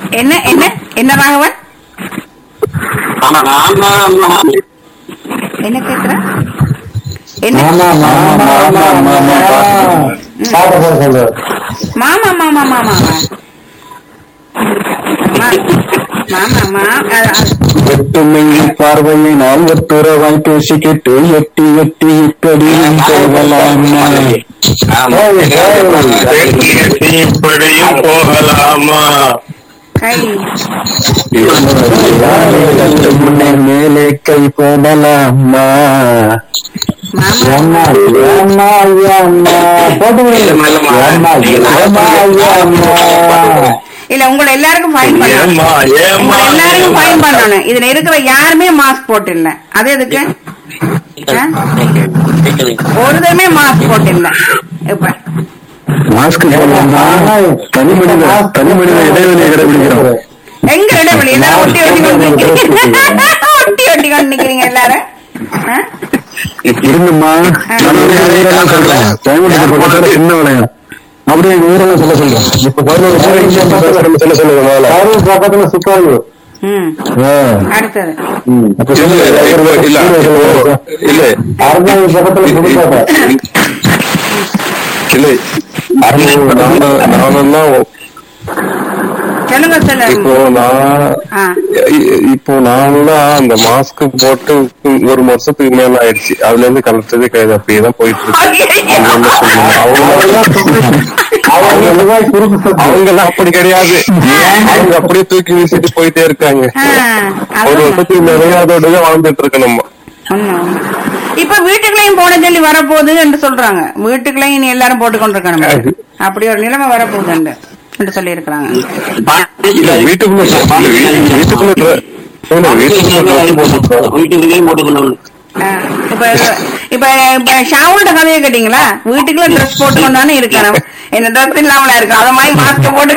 என்ன என்ன என்ன ராகவன் ஆனா நான் என்ன கேக்குற என்ன ஆமா ஆமா ஆமா ஆமா ஆமா பாட்ட போட சொல்லு மாமா மாமா மாமா மாமா மாமா மாமா அ- அ- வெட்டுமெங்கி பார்வையை நான் ஒத்துறவாய் பேசிக்கிட்டு எட்டி எட்டி இப்படி போகலாம் இப்படியும் போகலாமா கை முன்னே மேலே கை போடலாமா மாமா ஏம்மா, ஏம்மா, ஏம்மா. போட்டு விடு. ஏம்மா, ஏம்மா, ஏம்மா. இல்ல உங்களை எல்லாருக்கும் ஃபைன் பண்ணணும் ஏமா ஏமா உங்களை எல்லாருக்கும் ஃபைன் பண்ணணும் இதுல இருக்கிற யாருமே மாஸ்க் போட்டு இல்ல அது எதுக்கு ஆ? ஒருத்தருமே மாஸ்க் போட்டு இல்ல இப்ப மாஸ்க் போடலாமா தனி மனித தனி மனித இடைவெளியை கடைபிடிக்கிறோம் எங்க இடைவெளி எல்லாரும் ஒட்டி ஒட்டி கொண்டு நிக்கிறீங்க ஒட்டி ஒட்டி கொண்டு நிக்கிறீங்க எல்லாரும் ஆ? இருங்கம்மா நான் ஊரெல்லாம் சொல்றேன் கோயம்புத்தூர் பக்கத்துல சின்ன வளையம் அப்படியே எங்க ஊரெல்லாம் சொல்ல சொல்றேன் இப்ப பதினோரு சொல்ல சொல்லுங்க முதல்ல பக்கத்துல சிக்காது ம் அடுத்தது அப்ப இல்ல இல்ல இல்ல அறுநூறு பக்கத்துல புதுக்கோட்டை இல்ல நானெல்லாம் சொல்லுங்க இப்போ சொல்லுங்க நான் ஆ இ- இப்போ நான்லாம் அந்த மாஸ்க் போட்டு ஒரு வருஷத்துக்கு மேல ஆயிடுச்சு அதுல இருந்து கலட்டதே கிடையாது அப்படியே தான் போயிட்டு இருக்கு அவங்க என்ன சொல்லுங்க அவங்க அவங்க எதுவாய் குறுக்கு சத்து. அவங்க எல்லாம் அப்படி கிடையாது அவங்க அப்படியே தூக்கி வீசிட்டு போயிட்டே இருக்காங்க ஆ, ஒரு அதான். வருஷத்துக்கு நிறைய அதோடய வாழ்ந்துட்டு இருக்கு நம்ம உண்மை, உண்மை. இப்ப வீட்டுக்குள்ளேயும் போட சொல்லி வரப்போகுது என்று சொல்றாங்க வீட்டுக்குள்ளேயும் இனி எல்லாரும் போட்டு கொண்டிருக்கணும் அப்படி ஒரு நிலைமை வரப்போகுது என்று என்று சொல்லி இருக்கிறாங்க இல்ல, வீட்டுக்குள்ள வீட்டுக்குள்ள dre- இல்ல, வீட்டுக்குள்ள dress போட்டுக்கலாம். வீட்டுக்குள்ளேயும் போட்டுக்கணும் இப்ப இப்ப இப்ப ஷாவோட கதையை கேட்டீங்களா வீட்டுக்குள்ள ட்ரெஸ் போட்டு கொண்டானே இருக்கணும் என்ன ட்ரெஸ் இல்லாமல இருக்கு அத மாதிரி மாஸ்க் போட்டு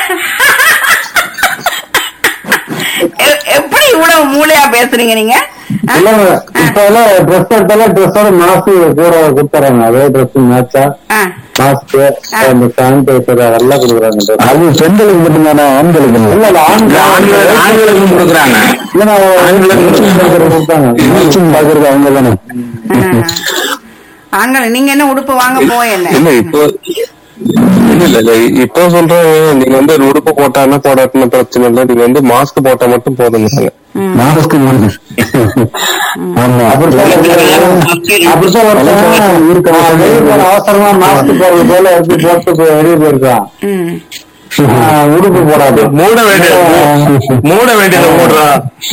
எ- எப்படி இவ்வளவு மூளையா பேசுறீங்க நீங்க ஆ? இல்லங்க இப்ப எல்லாம் ட்ரெஸ் எடுத்தாலும் ட்ரெஸ்ஸோட மாஸ்க் கூட கொடுத்துறாங்க அதே ட்ரெஸ் மேட்சா ஆ. மாஸ்க் அந்த சானிடைசர் அதெல்லாம் கொடுக்குறாங்க அது பெண்களுக்கு மட்டும்தானே ஆண்களுக்கு இல்ல இல்ல ஆண்கள் ஆண்களுக்கும் கொடுக்குறாங்க இல்ல ஆண்களுக்கு கொடுத்தாங்க பாக்குறது அவங்க தானே ஆ. ஆண்கள் நீங்க என்ன உடுப்பு வாங்க போயல இல்ல இப்போ இல்ல இல்ல இல்ல இப்போ சொல்றேன் நீங்க வந்து ஒரு உடுப்பு போட்டான்னா போடாட்டின பிரச்சனை இல்ல நீங்க வந்து மாஸ்க் போட்டா மட்டும் போதுங்க மாஸ்க் ஆமா அப்படித்தான் அப்படித்தான் ஒருத்தன் இருக்கான் வெளியே போன அவசரமா மாஸ்க் போடுறது போல எடுத்து போட்டு போய் வெளியே போயிருக்கான் ம் ஆஹ் உடுப்பு போடாது மூட வேண்டியது மூட வேண்டியது மூடுறா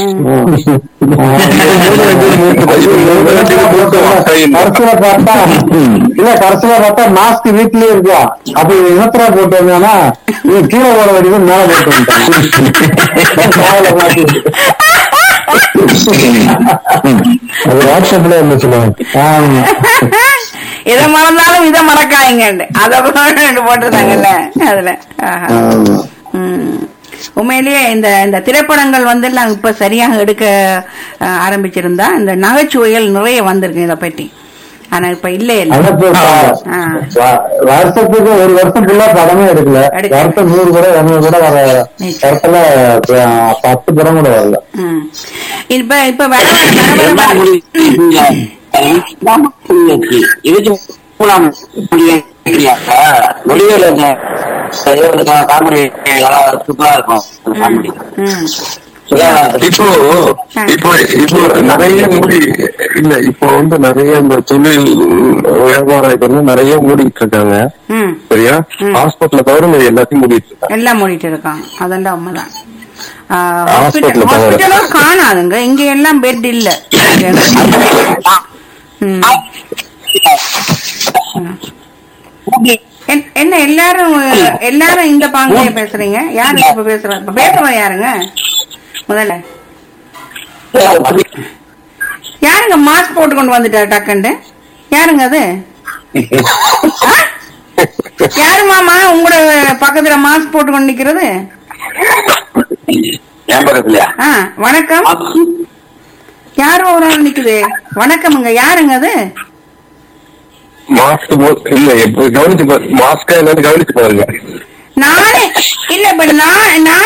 கடைசியில பார்த்தா இல்ல கடைசியில பார்த்தா மாஸ்க் வீட்லயே இருக்கா அப்ப இனத்துல போட்டு வந்தானா நீ கீழே போட வேண்டியது மேல போட்டு வந்துட்டான் காதுல மாட்டிட்டு. அது வாட்ஸ்அப்ல இருந்துச்சுல ஆமா எதை மறந்தாலும் இதை மறக்காதீங்க அத போட்டிருந்தாங்கல்ல அதுல ஆஹா. ஆமா ம். உண்மையிலேயே இந்த இந்த திரைப்படங்கள் வந்து எல்லாம் இப்ப சரியாக எடுக்க அஹ், ஆரம்பிச்சிருந்தா இந்த நகைச்சுவைகள் நிறைய வந்திருக்கு இத பற்றி ஆனா இப்ப இல்ல இல்ல ஆனா இப்ப ஆ. வ- வருஷத்துக்கு ஒரு வருஷம் ஃபுல்லா படமே எடுக்கல எடுக்கல. வருஷம் நூறு கூட இரநூறு கூட வர இடத்துல அஹ், பத்து படம் கூட வரல ம். இப்ப இப்ப வர வர வர வர வர இதுக்கு மூலம் வெளியில காமெடி சூப்பரா இருக்கும் காமெடி ம். இப்போ இப்போ இப்போ நிறைய மூடி இல்ல இப்போ வந்து நிறைய இந்த தொழில் வியாபாரம் இது வந்து நிறைய மூடிட்டு இருக்காங்க ம். சரியா ஹாஸ்பிட்டல தவிர மீதி எல்லாத்தையும் மூடிட்டு இருக்காங்க எல்லாம் மூடிட்டு இருக்காங்க அதெல்லாம் உண்மைதான் Hospital தவிர. ஹாஸ்பிட்டலும் காணாதுங்க இங்க எல்லாம் பெட் இல்ல ம். என்- என்ன எல்லாரும் எல்லாரும் இந்த பாங்கிலே பேசுறீங்க யாரு இப்ப பேசுற இப்ப பேசுறோம் யாருங்க முதல்ல யாருங்க மாஸ்க் போட்டு கொண்டு வந்துட்டாரு டக்குண்டு யாருங்க அது ஆ? யாரு மாமா உங்களோட பக்கத்துல மாஸ்க் போட்டு கொண்டு நிக்கிறது என் பக்கத்துலயா ஆ வணக்கம் யாரோ ஒரு ஆள் நிக்குது வணக்கம்ங்க யாருங்க அது மாஸ்க் இல்ல எப்ப கவனிச்சு பாரு மாஸ்கா என்னன்னு கவனிச்சு பாருங்க நானே இல்ல இப்ப நான் நான்